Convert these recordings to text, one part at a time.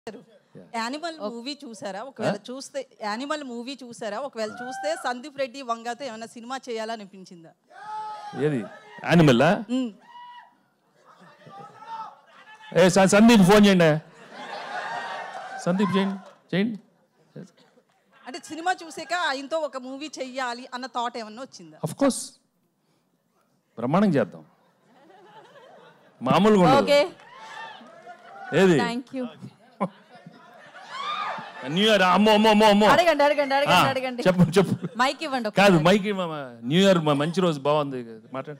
Animal movie చూసారా ఒకవేళ చూస్తే యానిమల్ మూవీ చూసారా ఒకవేళ చూస్తే సందీప్ రెడ్డి వంగతో ఏమైనా సినిమా చేయాలనిపించిందా ఏది యానిమల్ ఉమ్. ఏ స- సందీప్ ఫోన్ చేయండి సందీప్ చేయండి చేయండి అంటే సినిమా చూసాక ఆయనతో ఒక మూవీ చెయ్యాలి అన్న థాట్ ఏమన్నా వచ్చిందా అఫ్ కోర్స్ బ్రహ్మాండం చేద్దాం మామూలుగా ఉండదు ఓకే ఏది థ్యాంక్ యూ న్యూ ఇయర్ అమ్మో అమ్మో అమ్మో అమ్మో అడగండి అడగండి ఆ, అడగండి అడగండి చెప్పు చెప్పు మైక్ ఇవ్వండి ఒక కాదు మైక్ న్యూ ఇయర్ మా మంచి రోజు బాగుంది మాట్లాడు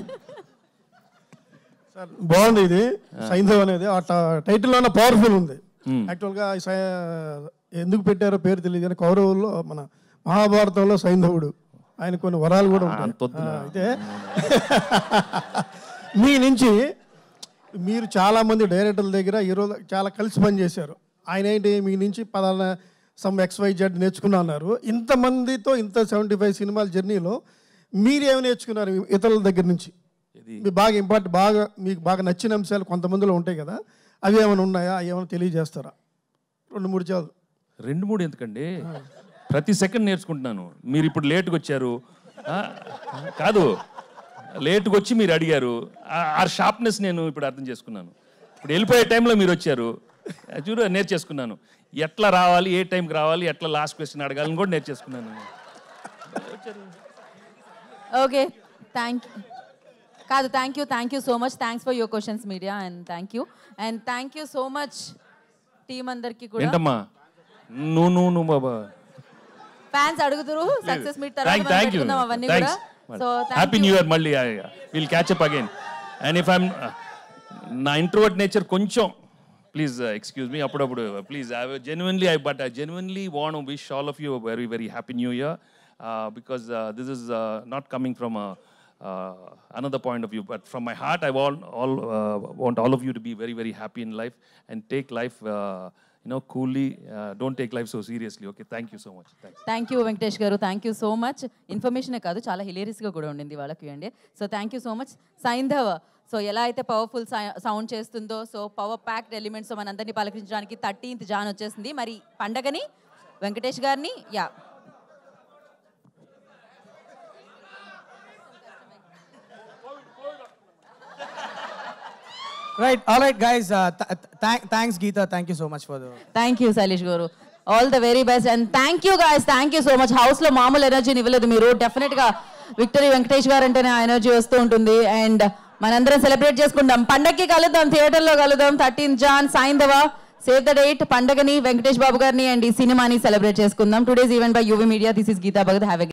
సార్ బాగుంది ఇది సైంధవ్ అనేది ఆ టైటిల్లోనే పవర్ఫుల్ ఉంది యాక్చువల్గా ఈ సై- ఎందుకు పెట్టారో పేరు తెలియదు కానీ కౌరవుల్లో మన మహాభారతంలో సైంధవుడు ఆయన కొన్ని వరాలు కూడా ఉంటాయి అంత వద్దులే. ఆ, అయితే మీ నుంచి మీరు చాలా మంది డైరెక్టర్ల దగ్గర ఈరోజు చాలా కలిసి పనిచేశారు ఆయన ఏంటి మీ నుంచి పలానా సమ్ ఎక్స్ వై జెడ్ నేర్చుకున్నా అన్నారు ఇంతమందితో ఇంత సెవెంటీ ఫైవ్ సినిమాల జర్నీలో మీరు ఏమి నేర్చుకున్నారు ఇతరుల దగ్గర నుంచి ఇది మీకు బాగా ఇంపార్ట్ బాగా మీకు బాగా నచ్చిన అంశాలు కొంతమందిలో ఉంటాయి కదా అవి ఏమైనా ఉన్నాయా అవి ఏమైనా తెలియజేస్తారా రెండు మూడు చాలు రెండు మూడు ఎందుకండి ప్రతి సెకండ్ నేర్చుకుంటున్నాను మీరు ఇప్పుడు లేట్గా వచ్చారు ఆ, కాదు లేట్గా వచ్చి మీరు అడిగారు ఆ- ఆ షార్ప్నెస్ నేను ఇప్పుడు అర్థం చేసుకున్నాను ఇప్పుడు వెళ్ళిపోయే టైంలో మీరు వచ్చారు ఆ, చూడు నేర్చేసుకున్నాను ఎట్లా రావాలి ఏ టైంకి రావాలి ఎట్లా లాస్ట్ క్వశ్చన్ అడగాలని కూడా నేర్చేసుకున్నాను ఓకే థ్యాంక్ యూ కాదు thank you thank you so much thanks for your questions media and thank you and thank you so much team అందరికి కూడా ఏంటమ్మా నువ్వు నువ్వు నువ్వు బాబా ఫ్యాన్స్ అడుగుతురు సక్సెస్ మీట్ తర్వాత థ్యాంక్ మనం థ్యాంక్ యూ పెట్టుకుందాం అవన్నీ కూడా సో హ్యాపీ న్యూ ఇయర్ మళ్ళీ will catch up again and if I'm నా ఇంట్రోవర్ట్ నేచర్ కొంచెం ప్లీజ్ ఎక్స్క్యూజ్ మీ అప్పుడప్పుడు please I genuinely I but I genuinely want wish all of you very very happy new year because this is not coming from another point of view but from my heart i want all uh, want all of you to be very very happy in life and take life uh, you know coolly uh, don't take life so seriously okay thank you so much thanks thank you Venkatesh garu thank you so much ఇన్ఫర్మేషనే కాదు చాలా హిలేరియస్గా కూడా ఉండింది వాళ్ళకి అండి so thank you so much Saindhav so ఎలా అయితే పవర్ఫుల్ సౌండ్ చేస్తుందో సో పవర్ ప్యాక్డ్ ఎలిమెంట్స్ మనందరినీ పలకరించడానికి థర్టీన్త్ జాన్ వచ్చేసింది మరి పండగని వెంకటేష్ గారిని yeah Right. All right, guys. Uh, th- th- thanks, Geeta. Thank you so much for the. Thank you Shailesh garu all the very best and thank you guys thank you so much హౌస్లో మామూలు ఎనర్జీని ఇవ్వలేదు మీరు డెఫినెట్గా విక్టరీ వెంకటేష్ గారు అంటేనే ఆ energy వస్తూ ఉంటుంది అండ్ మనందరం సెలబ్రేట్ చేసుకుందాం పండగకి కలుద్దాం థియేటర్లో కలుద్దాం thirteen Jan Saindhav save the date పండగని వెంకటేష్ బాబు గారిని అండ్ ఈ సినిమాని సెలబ్రేట్ చేసుకుందాం today's event by UV media this is Geetha Bhagat have